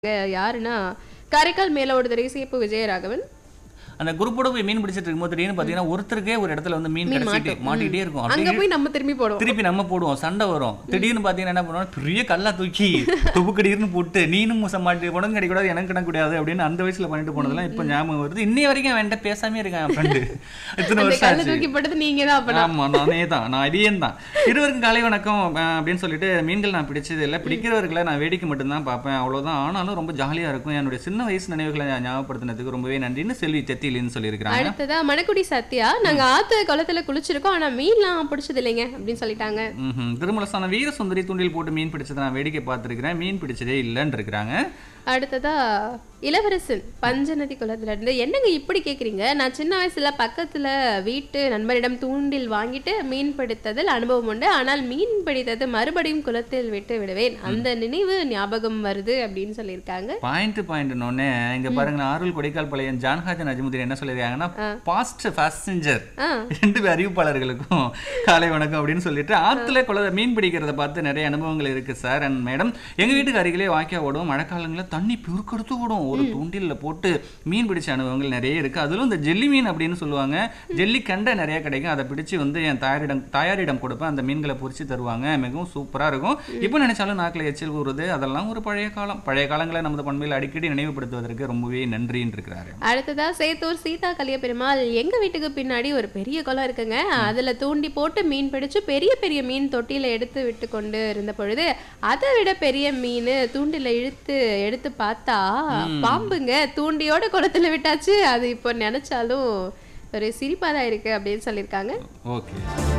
யாருன்னா காரைக்கால் மேலோடுதுறை சேப்பு விஜயராகவன் அந்த குரூப்போட போய் மீன் பிடிச்சிட்டு இருக்கும்போது திடீர்னு பார்த்தீங்கன்னா ஒருத்தருக்கே ஒரு இடத்துல வந்து மீன் மீன் கிடைச்சிட்டு மாட்டும். மாட்டிக்கிட்டே இருக்கும் அங்க அப்படியே போய் நம்ம திரும்பி போடுவோம் திருப்பி நம்ம போடுவோம் சண்டை வரும் திடீர்னு பார்த்தீங்கன்னா என்ன பண்ணுவோம் பெரிய கல்லா தூக்கி துப்புக்கடின்னு போட்டு நீனும் மூச மாட்டி உனக்கு கிடைக்கூடாது எனக்கு கிடக்கூடாது அப்படின்னு அந்த வயசுல பண்ணிட்டு போனதெல்லாம் இப்போ ஞாபகம் வருது இன்னைய வரைக்கும் அவன்கிட்ட பேசாமே இருக்கேன் என் ஃப்ரெண்டு இத்தனை அந்த வருஷம் கல்லு ஆச்சு தூக்கி போட்டது நீங்க தான் அப்ப ஆமா நானே தான் நான் இடியன் தான் இருவருக்கும் காலை வணக்கம் அஹ், அப்படின்னு சொல்லிட்டு மீன்கள் நான் பிடிச்சது இல்லை பிடிக்கிறவர்களை நான் வேடிக்கை மட்டும்தான் பார்ப்பேன் அவ்வளவுதான் ஆனாலும் ரொம்ப ஜாலியா இருக்கும் என்னுடைய சின்ன வயசு நினைவுகளை ஞாபகப்படுத்தினதுக்கு ரொம்பவே நன்றின்னு செல்வி செத்திலின்னு சொல்லியிருக்கிறாங்க அடுத்ததா மணக்குடி சத்யா நாங்க ஆத்து குளத்துல குளிச்சிருக்கோம் ஆனா மீன்லாம் பிடிச்சது இல்லைங்க அப்படின்னு சொல்லிட்டாங்க ம்ஹும். திருமலஸ்தான வீர சுந்தரி தூண்டில் போட்டு மீன் பிடிச்சதை நான் வேடிக்கை பார்த்துருக்கிறேன் மீன் பிடிச்சதே இல்லைன்னு இருக்கிறாங்க அடுத்ததா இளவரசன் பஞ்சநதி குளத்துல இருந்து என்னங்க இப்படி கேக்குறீங்க நான் சின்ன வயசுல பக்கத்துல வீட்டு நண்பரிடம் தூண்டில் வாங்கிட்டு மீன் பிடித்ததில் அனுபவம் உண்டு ஆனால் மீன் பிடித்தது மறுபடியும் குளத்தில் விட்டு விடுவேன் அந்த நினைவு ஞாபகம் வருது அப்படின்னு சொல்லியிருக்காங்க பாயிண்ட் பாயிண்ட்னு இங்க பாருங்க ஆறுல் கொடைக்கால் பழையன் ஜான்ஹாஜன் அஜிமுதீன் என்ன சொல்லியிருக்காங்கன்னா பாஸ்ட் பேசஞ்சர் ஆ ரெண்டு பேர் அறிவிப்பாளர்களுக்கும் காலை வணக்கம் அப்படின்னு சொல்லிட்டு ஆத்துல குள மீன் பிடிக்கிறத பார்த்து நிறைய அனுபவங்கள் இருக்கு சார் அண்ட் மேடம் எங்க வீட்டுக்கு அருகிலே வாய்க்கா ஓடும் மழைக்காலங்களில் தண்ணி பெருக்கெடுத்து ஓடும் ஒரு தூண்டில்ல போட்டு மீன் பிடிச்ச அனுபவங்கள் நிறைய இருக்கு அதிலும் இந்த ஜெல்லி மீன் அப்படின்னு சொல்லுவாங்க ஜெல்லி கண்டை நிறைய கிடைக்கும் அதை பிடிச்சு வந்து என் தாயாரிடம் தாயாரிடம் கொடுப்பேன் அந்த மீன்களை பொரிச்சு தருவாங்க மிகவும் சூப்பரா இருக்கும் இப்போ நினைச்சாலும் நாக்கில் எச்சில் ஊறுது அதெல்லாம் ஒரு பழைய காலம் பழைய காலங்களை நமது பண்பையில் அடிக்கடி நினைவுபடுத்துவதற்கு ரொம்பவே நன்றின்னு இருக்கிறாரு அடுத்ததா சேத்தூர் சீதா கலிய பெருமாள் எங்க வீட்டுக்கு பின்னாடி ஒரு பெரிய குளம் இருக்குங்க அதுல தூண்டி போட்டு மீன் பிடிச்சு பெரிய பெரிய மீன் தொட்டியில எடுத்து விட்டு கொண்டு இருந்த பொழுது அதை விட பெரிய மீன் தூண்டில இழுத்து எடுத்து பார்த்தா பாம்புங்க தூண்டியோட குளத்துல விட்டாச்சு அது இப்போ நினைச்சாலும் ஒரு சிரிப்பாதான் இருக்கு அப்படின்னு சொல்லியிருக்காங்க ஓகே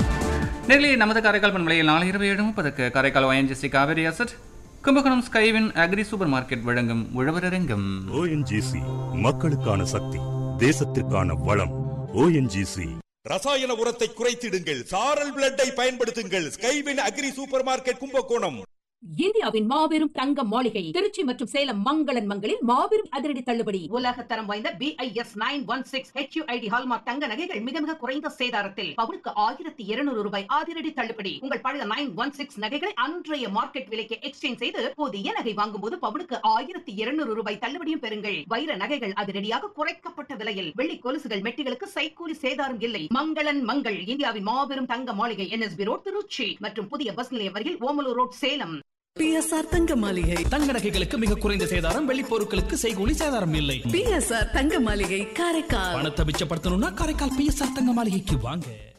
நேரிலே நமது காரைக்கால் பண்பலையில் நாளை இரவு ஏழு முப்பதுக்கு Karaikal ONGC Cauvery asset Kumbakonam Skywin agri super market வழங்கும் உழவரங்கம் ஓஎன்ஜிசி மக்களுக்கான சக்தி தேசத்திற்கான வளம் ஓஎன்ஜிசி ரசாயன உரத்தை குறைத்திடுங்கள் சாரல் பிளட்டை பயன்படுத்துங்கள் Skywin agri super market Kumbakonam இந்தியாவின் மாபெரும் தங்க மாளிகை திருச்சி மற்றும் சேலம் மங்களன் மங்களில் மாபெரும் அதிரடி தள்ளுபடி உலக தரம் வாய்ந்த BIS nine one six HUID hallmark தங்க நகைகள் மிக மிக குறைந்த சேதாரத்தில் பவுனுக்கு ஆயிரத்தி இருநூறு ரூபாய் அதிரடி தள்ளுபடி உங்கள் பழைய நைன் ஒன் சிக்ஸ் நகைகளை அன்றைய மார்க்கெட் விலைக்கு எக்ஸ்சேஞ்ச் செய்து புதிய நகை வாங்கும் போது பவுனுக்கு ஆயிரத்தி இருநூறு ரூபாய் தள்ளுபடியும் பெறுங்கள் வைர நகைகள் அதிரடியாக குறைக்கப்பட்ட விலையில் வெள்ளி கொலுசுகள் மெட்டிகளுக்கு சைக்கூலி சேதாரம் இல்லை மங்களன் மங்கள் இந்தியாவின் மாபெரும் தங்க மாளிகை என்எஸ்பி ரோட் திருச்சி மற்றும் புதிய பஸ் நிலையம் அருகில் ஓமலூர் ரோட் சேலம் பிஎஸ்ஆர் தங்க மாளிகை தங்க நகைகளுக்கு மிக குறைந்த சேதாரம் வெள்ளி பொருட்களுக்கு செய்கூலி சேதாரம் இல்லை பிஎஸ்ஆர் தங்க மாளிகை காரைக்கால் பணத்தை மிச்சப்படுத்தணும்னா காரைக்கால் பிஎஸ்ஆர் தங்க மாளிகைக்கு வாங்க